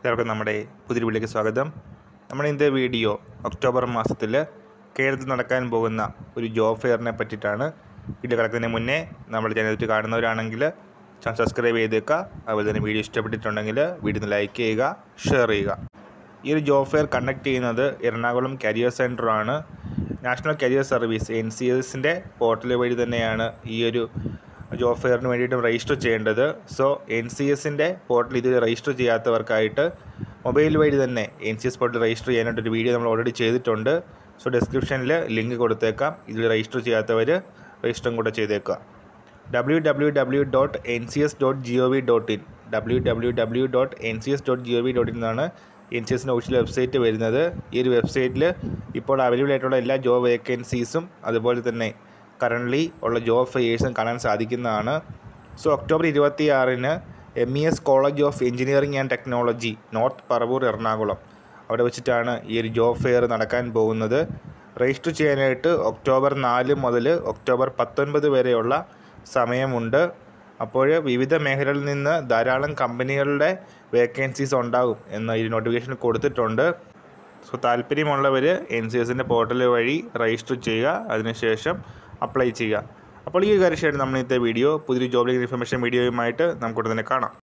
എല്ലാവർക്കും നമ്മുടെ പുതിയ വീട്ടിലേക്ക് സ്വാഗതം നമ്മുടെ ഇന്നത്തെ വീഡിയോ ഒക്ടോബർ മാസത്തിൽ കേരളത്തിൽ നടക്കാൻ പോകുന്ന ഒരു ജോബ് ഫെയറിനെ പറ്റിയിട്ടാണ് വീഡിയോ കിടക്കുന്നതിന് മുന്നേ നമ്മുടെ ചാനൽ കാണുന്നവരാണെങ്കിൽ ചാനൽ സബ്സ്ക്രൈബ് ചെയ്തേക്കുക അതുപോലെ തന്നെ വീഡിയോ ഇഷ്ടപ്പെട്ടിട്ടുണ്ടെങ്കിൽ വീഡിയോ ലൈക്ക് ചെയ്യുക ഷെയർ ചെയ്യുക ഈ ഒരു ജോബ് ഫെയർ കണ്ടക്ട് ചെയ്യുന്നത് എറണാകുളം കരിയർ സെൻറ്ററാണ് national career service N C എസിൻ്റെ പോർട്ടൽ വഴി തന്നെയാണ് ഈ ഒരു ജോബ് ഫെയറിന് വേണ്ടിയിട്ട് രജിസ്റ്റർ ചെയ്യേണ്ടത് സോ എൻ സി എസിൻ്റെ പോർട്ടൽ ഇത് രജിസ്റ്റർ ചെയ്യാത്തവർക്കായിട്ട് മൊബൈൽ വഴി തന്നെ N C S portal register ചെയ്യാനായിട്ടൊരു വീഡിയോ നമ്മൾ ഓൾറെഡി ചെയ്തിട്ടുണ്ട് സോ ഡിസ്ക്രിപ്ഷനിൽ ലിങ്ക് കൊടുത്തേക്കാം ഇതിൽ രജിസ്റ്റർ ചെയ്യാത്തവർ രജിസ്റ്ററും കൂടെ ചെയ്തേക്കുക W W W dot N C S dot G O V dot in W W W dot N C S dot G O V dot in എന്നാണ് എൻ സി എസിൻ്റെ official website വരുന്നത് ഈ ഒരു വെബ്സൈറ്റിൽ ഇപ്പോൾ അവൈലബിൾ ആയിട്ടുള്ള എല്ലാ job വേക്കൻസീസും അതുപോലെ തന്നെ കറൻ്റ്ലി ഉള്ള ജോബ് ഫെയേഴ്സും കാണാൻ സാധിക്കുന്നതാണ് സോ ഒക്ടോബർ ഇരുപത്തി ആറിന് M E S college of engineering and technology north Paravur Ernakulam അവിടെ വെച്ചിട്ടാണ് ഈ ഒരു ജോബ് ഫെയർ നടക്കാൻ പോകുന്നത് രജിസ്റ്റർ ചെയ്യാനായിട്ട് ഒക്ടോബർ നാല് മുതൽ ഒക്ടോബർ പത്തൊൻപത് വരെയുള്ള സമയമുണ്ട് അപ്പോൾ വിവിധ മേഖലകളിൽ നിന്ന് ധാരാളം കമ്പനികളുടെ വേക്കൻസീസ് ഉണ്ടാകും എന്ന് ഈ നോട്ടിഫിക്കേഷൻ കൊടുത്തിട്ടുണ്ട് സോ താല്പര്യമുള്ളവർ എൻ സി എസിൻ്റെ പോർട്ടൽ വഴി രജിസ്റ്റർ ചെയ്യുക അതിനുശേഷം അപ്ലൈ ചെയ്യുക അപ്പോൾ ഈ ഒരു കാര്യമായിട്ട് നമ്മൾ ഇന്നത്തെ വീഡിയോ പുതിയൊരു ജോബ് ഇൻഫർമേഷൻ വീഡിയോയുമായിട്ട് നമുക്ക് ഉടനെ തന്നെ കാണാം